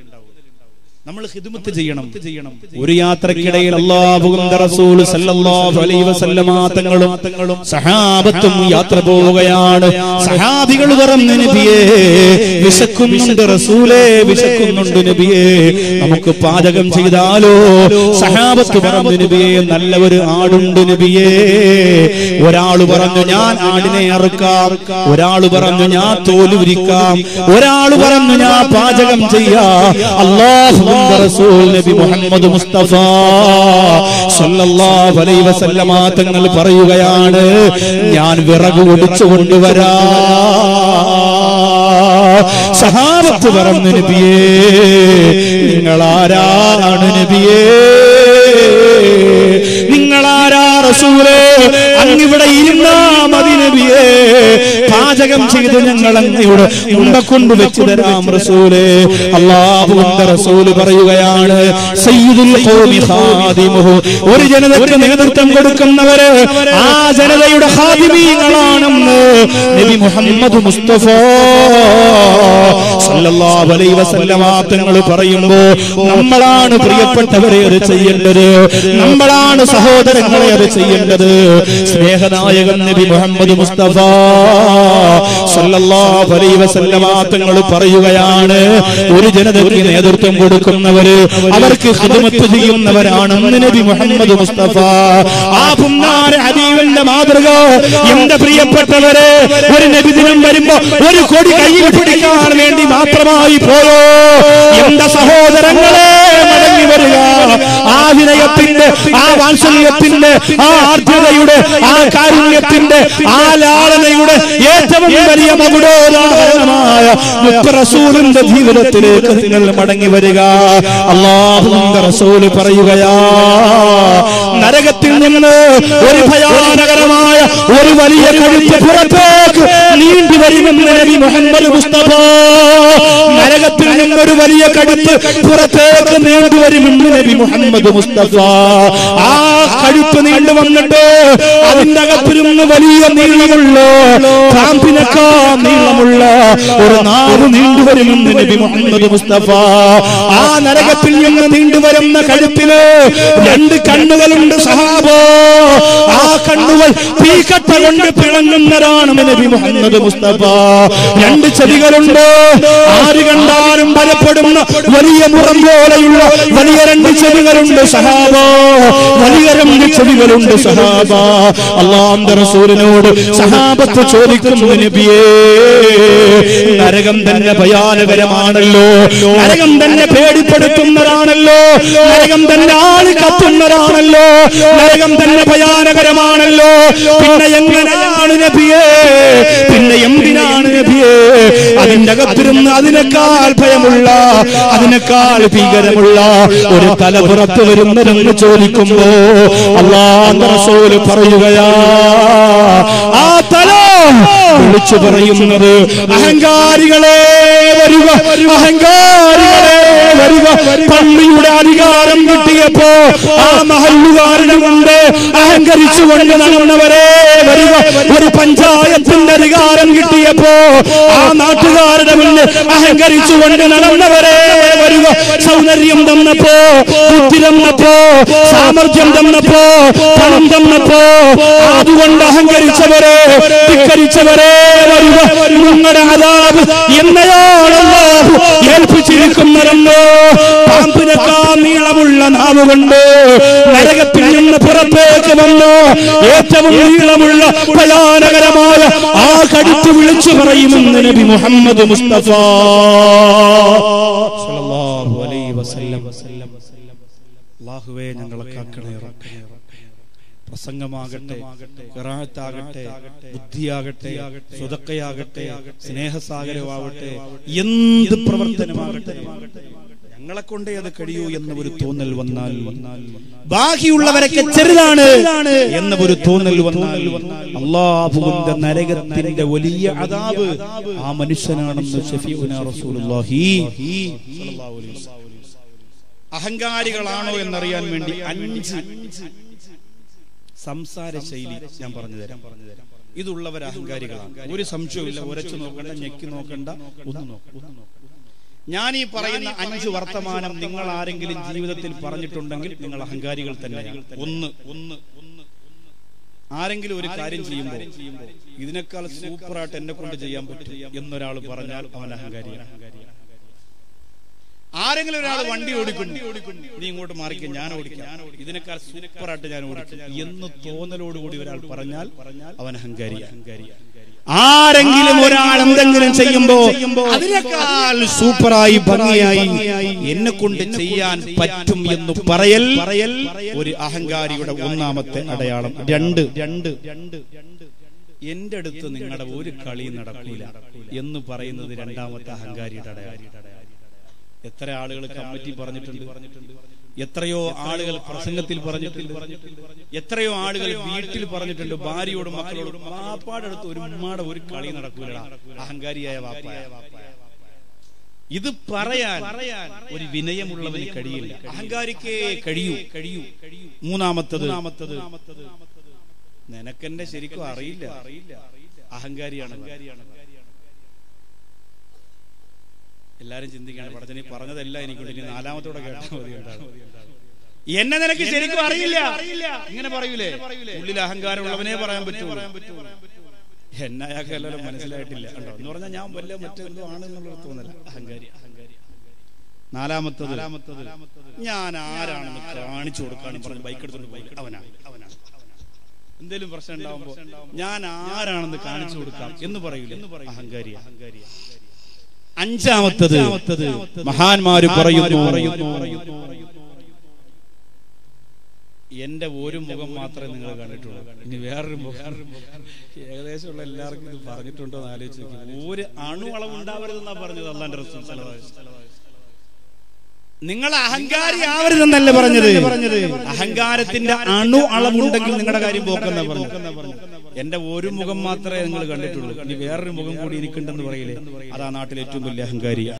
നമ്മൾ ഹിദ്മത്ത് ചെയ്യണം ചെയ്യണം ഒരു യാത്രക്കിടയിൽ അല്ലാഹുവിന്റെ റസൂൽ സല്ലല്ലാഹു അലൈഹി വസല്ലമ തങ്ങളും സഹാബത്തും യാത്ര പോവുകയാണ് സഹാബികൾ പറഞ്ഞു നബിയേ വിശക്കുന്നുണ്ട് റസൂലേ വിശക്കുന്നുണ്ട് നബിയേ നമുക്ക് പാചകം ചെയ്താലോ സഹാബത്ത് പറഞ്ഞു നബിയേ നല്ല ഒരു ആടുണ്ട് നബിയേ ഒരാള് പറഞ്ഞു ഞാൻ ആടിനെ അറുക്കാം ഒരാള് പറഞ്ഞു ഞാൻ തോലുരിക്കാം ഒരാള് പറഞ്ഞു ഞാൻ പാചകം ചെയ്യാം അള്ളാഹുവിന്റെ റസൂൽ നബി മുഹമ്മദ് മുസ്തഫ സല്ലല്ലാഹു അലൈഹി വസല്ലമ തങ്ങൾ പറയുകയാണ് ഞാൻ വിറക് ഒടിച്ചു കൊണ്ടുവരാ സഹാബത്ത് പറഞ്ഞു നബിയേ നിങ്ങൾ ആരാണ് നബിയേ നിങ്ങൾ ആരാ റസൂലേ അങ്ങിവിടെ ഇരുന്നാ മതി നബിയേ പാചകം ചെയ്ത് ഞങ്ങൾ അങ്ങയുടെ ഉണ്ട കൊണ്ട് വെച്ച് തരാം റസൂലേ അള്ളാഹുവിന്റെ റസൂല് പറയുകയാണ് സയ്യിദുൽ ഖൗമി ഖാദിമുഹു ഒരു ജനതയ്ക്ക് നേതൃത്വം കൊടുക്കുന്നവര് ആ ജനതയുടെ ഖാദിമീങ്ങളാണെന്ന് നബി മുഹമ്മദ് മുസ്തഫ സല്ലല്ലാഹു അലൈഹി വസല്ലമ തങ്ങൾ പറയുമ്പോ നമ്മളാണ് പ്രിയപ്പെട്ടവരെ അത് ചെയ്യേണ്ടത് നമ്മളാണ് സഹോദരങ്ങളെ അത് ചെയ്യേണ്ടത് സ്നേഹനായകൻ നബി മുഹമ്മദ് മുസ്തഫ സല്ലല്ലാഹു അലൈഹി വസല്ലമ തങ്ങൾ പറയുകയാണ് ഒരു ജനതയ്ക്ക് നേതൃത്വം കൊടുക്കുന്നവര് അവർക്ക് ഖിദ്മത്ത് ചെയ്യുന്നവരാണെന്ന് നബി മുഹമ്മദ് മുസ്തഫ ആ പുന്നാര ഹബീബിന്റെ മാതൃക എന്റെ പ്രിയപ്പെട്ടവരെ ഒരു നബിദിനം വരുമ്പോ ഒരു കൊടി കയ്യിൽ പിടിക്കാൻ വേണ്ടി മാത്രമായി പോയോ എന്റെ സഹോദരങ്ങളെ മടങ്ങി വരിക ആ വിനയത്തിന്റെ ആ വാത്സല്യത്തിന്റെ ആ ആർദ്രതയുടെ ആ കാരുണ്യത്തിന്റെ ആ ലാളനയുടെ ഏറ്റവും വലിയ മകുടോദാഹരണമായ റസൂലിന്റെ ജീവിതത്തിലേക്ക് നിങ്ങൾ മടങ്ങി വരിക അള്ളാഹുവിന്റെ റസൂല് പറയുകയാ നരകത്തിൽ നിന്ന് ഒരു ഭയാനകരമായ ഒരു വലിയ കഴുത്ത് പുറത്തേക്ക് നീണ്ടു വരുമെന്ന് നബി മുഹമ്മദ് മുസ്തഫ നരകത്തിൽ നിന്നൊരു വലിയ കഴുത്ത് പുറത്തേക്ക് നീണ്ടു വരുമെന്ന് നബി മുഹമ്മദ് മുസ്തഫ ആ കഴുത്ത് നീണ്ടു വന്നിട്ട് അതിന്റെ അകത്തിരുന്ന് വലിയ നീളമുള്ള കാമ്പിനക്കാ നീളമുള്ള ഒരു നാവ് നീണ്ടുവരുമെന്ന് നബി മുഹമ്മദ് മുസ്തഫ ആ നരകത്തിൽ നിന്ന് നീണ്ടുവരുന്ന കഴുത്തിന് രണ്ട് കണ്ണുകളുണ്ട് സഹാബോ ആ കണ്ണുകൾ തീക്കട്ട കൊണ്ട് പിളങ്ങുന്നതാണ് നബി മുഹമ്മദ് മുസ്തഫ രണ്ട് ചെവികളുണ്ട് ആര് കണ്ടാലും ഭയപ്പെടുന്ന വലിയ മുറം പോലെയുള്ള വലിയ രണ്ട് ചെവികളുണ്ട് സഹാബ വലിയ രണ്ട് ചെവികളുണ്ട് സഹാബ അള്ളാന്റെ റസൂലിനോട് സഹാബത്ത് ചോദിക്കുന്നു നബിയേ നരകം തന്നെ ഭയാനകരമാണല്ലോ നരകം തന്നെ പേടിപ്പെടുത്തുന്നതാണല്ലോ നരകം തന്നെ ആള് കത്തുന്നതാണല്ലോ നരകം തന്നെ ഭയാനകരമാണല്ലോ പിന്നെ എങ്ങനെയാണ് നബിയേ പിന്നെ എന്തിനാണ് നബിയേ അതിന്റെ അകത്തിരുന്ന് അതിനേക്കാൾ ഭയമുള്ള അതിനേക്കാൾ ഭീകരമുള്ള ഒരു തല പുറത്ത് വരുന്നതെന്ന് ചോദിക്കുമ്പോ അള്ളാന്റെ റസൂല് പറയുകയാ ആ തല വിളിച്ചു പറയുന്നത് അഹങ്കാരികളെ വരിക അഹങ്കാരികളെ വരിക പള്ളിയുടെ അധികാരം കിട്ടിയപ്പോ ആ മഹല്ലുകാരുടെ മുണ്ട് അഹങ്കരിച്ചുകൊണ്ട് നടന്നവരെ വരിക ഒരു പഞ്ചായത്തിന്റെ അധികാരം കിട്ടിയപ്പോ ആ നാട്ടുകാരുടെ മുന്നിൽ അഹങ്കരിച്ചുകൊണ്ട് നടന്നവരെ വരിക സൗന്ദര്യം തന്നപ്പോ ബുദ്ധി തന്നപ്പോ സാമർഥ്യം തന്നപ്പോ പണം തന്നപ്പോ അതുകൊണ്ട് അഹങ്കരിച്ചവരെ ധിക്കരിച്ചവരെ വരിക നിങ്ങളുടെ അതാബ് എന്നയാളല്ലോ ഏൽപ്പിച്ചിരിക്കുന്നതെന്നോ പാമ്പിനേക്കാ നീളമുള്ള നാവുകൊണ്ട് നരകത്തിൽ നിന്ന് പുറത്തേക്ക് വന്നു ഏറ്റവും നീളമുള്ള ഭയാനകരമായ ആ കടുത്ത് വിളിച്ചു പറയുമെന്ന് നബി മുഹമ്മദ് മുസ്തഫ സല്ലല്ലാഹു അലൈഹി വസല്ലം അല്ലാഹുവേ ഞങ്ങളെ കാക്കണേ റബ്ബേ പ്രസംഗമാകട്ടെ ഖിറാഅത്താകട്ടെ ബുദ്ധിയാകട്ടെ സുതക്കയാകട്ടെ സ്നേഹസാഗരമാവട്ടെ എന്ത് പ്രവർത്തനമാകട്ടെ ഞങ്ങളെ കൊണ്ടേ അത് കഴിയൂ എന്ന ഒരു തോന്നൽ വന്നാൽ ബാക്കിയുള്ളവരൊക്കെ ചെറുതാണ് എന്ന ഒരു തോന്നൽ വന്നാൽ അള്ളാഹുവിന്റെ നരകത്തിന്റെ വലിയ അതാവ് ആ മനുഷ്യനാണെന്ന് ഷഫീഉന റസൂലുള്ളാഹി സ്വല്ലല്ലാഹു അലൈഹി വസല്ലം. അഹങ്കാരികളാണോ എന്നറിയാൻ വേണ്ടി അഞ്ച് സംസാര ശൈലി ഞാൻ പറഞ്ഞു തരാം ഇതുള്ളവർ അഹങ്കാരികളാണ് ഒരു സംശയവുമില്ല ഉരച്ചു നോക്കണ്ട ഞെക്കി നോക്കണ്ട ഒന്നും നോക്കണ്ട ഞാൻ ഈ പറയുന്ന അഞ്ച് വർത്തമാനം നിങ്ങൾ ആരെങ്കിലും ജീവിതത്തിൽ പറഞ്ഞിട്ടുണ്ടെങ്കിൽ നിങ്ങൾ അഹങ്കാരികൾ തന്നെയാണ് ഒന്ന് ഒന്ന് ഒന്ന് ആരെങ്കിലും ഒരു കാര്യം ചെയ്യുമ്പോൾ ഇതിനേക്കാൾ സൂപ്പറായിട്ട് എന്നെ കൊണ്ട് ചെയ്യാൻ പറ്റും എന്നൊരാൾ പറഞ്ഞാൽ അവൻ അഹങ്കാരിയാണ് ആരെങ്കിലും ഒരാൾ വണ്ടി ഓടിക്കുന്നു നീ ഇങ്ങോട്ട് മാറിക്കും ഞാൻ ഓടിക്കാം ഇതിനേക്കാൾ സൂപ്പറായിട്ട് ഞാൻ ഓടിക്കും എന്ന് തോന്നലോടുകൂടി ഒരാൾ പറഞ്ഞാൽ അവൻ അഹങ്കാരി അഹങ്കാരി ആരെങ്കിലും ഒരാൾ എന്തെങ്കിലും ചെയ്യുമ്പോ അതിനേക്കാൾ സൂപ്പറായി ഭംഗിയായി എന്നെ കൊണ്ട് ചെയ്യാൻ പറ്റും എന്ന് പറയൽ പറയൽ ഒരു അഹങ്കാരിയുടെ ഒന്നാമത്തെ അടയാളം രണ്ട് രണ്ട് രണ്ട് എന്റെ അടുത്ത് നിങ്ങളുടെ ഒരു കളി നടക്കില്ല എന്ന് പറയുന്നത് രണ്ടാമത്തെ അഹങ്കാരിയുടെ അടയാളം എത്ര ആളുകൾ കമ്മിറ്റി പറഞ്ഞിട്ടുണ്ട് എത്രയോ ആളുകൾ പ്രസംഗത്തിൽ പറഞ്ഞിട്ടുണ്ട് എത്രയോ ആളുകൾ വീട്ടിൽ പറഞ്ഞിട്ടുണ്ട് ഭാര്യയോടും മക്കളോടും വാപ്പാടെ അടുത്ത് ഒരു ഉമ്മാടെ ഒരു കളി നടക്കൂലടാ അഹങ്കാരിയായ വാപ്പായ ഇത് പറയാൻ ഒരു വിനയമുള്ളവന് കഴിയില്ല അഹങ്കാരിക്കേ കഴിയൂ കഴിയൂ മൂന്നാമത്തത് മൂന്നാമത്തത് നിനക്കെന്നെ ശരിക്കും അറിയില്ല അഹങ്കാരിയാണ് എല്ലാരും ചിന്തിക്കാണ് പടച്ചനി പറഞ്ഞതെല്ലാം എനിക്കുണ്ട് ഇനി നാലാമത്തോടെ കേട്ടാൽ മതി എന്താണ് എന്നെ നിനക്ക് ശരിക്കും അറിയില്ല ഇങ്ങനെ പറയൂലേ ഉള്ളിൽ അഹങ്കാരമുള്ളവനെ പറയാൻ പറ്റൂ എന്നെ അയാൾക്ക് എല്ലാവരും മനസ്സിലായിട്ടില്ല കണ്ടോ എന്ന് പറഞ്ഞാൽ ഞാൻ വല്ല മറ്റെന്തോ ആണെന്നുള്ള തോന്നല അഹങ്കാരി അഹങ്കാരി നാലാമത്തത് നാലാമത്തത് ഞാൻ ആരാണെന്ന് കാണിച്ചു കൊടുക്കാനും പറഞ്ഞ് ബൈക്ക് എടുത്തോണ്ട് പോയി അവനാണ് അവനാണ് എന്തേലും പ്രശ്നം ഉണ്ടാവുമ്പോ ഞാൻ ആരാണെന്ന് കാണിച്ചു കൊടുക്കാം എന്ന് പറയൂലേ അഹങ്കാരി അഹങ്കാരി അഞ്ചാമത്തത് മഹാന്മാര് പറയുന്നു എന്റെ ഒരു മുഖം മാത്രമേ നിങ്ങൾ കണ്ടിട്ടുള്ളൂ ഇനി വേറൊരു മുഖം ഏകദേശമുള്ള എല്ലാവർക്കും ഇത് പറഞ്ഞിട്ടുണ്ടോ എന്ന് ആലോചിച്ച് നോക്കി ഒരു അണു അളവ് ഉണ്ടാവരുതെന്നാ പറഞ്ഞത് അള്ളാന്റെ റസൂൽ സല്ലല്ലാഹു അലൈഹി വസല്ലം. നിങ്ങൾ അഹങ്കാരി ആവരുതെന്നല്ല പറഞ്ഞത് പറഞ്ഞത് അഹങ്കാരത്തിന്റെ അണു അളവുണ്ടെങ്കിൽ നിങ്ങളുടെ കാര്യം പോക്കെന്നാ പറഞ്ഞു എന്റെ ഒരു മുഖം മാത്രമേ നിങ്ങൾ കണ്ടിട്ടുള്ളൂ ഇനി വേറൊരു മുഖം കൂടി എനിക്കുണ്ടെന്ന് പറയില്ലേ അതാ നാട്ടിലെ ഏറ്റവും വലിയ അഹങ്കാരി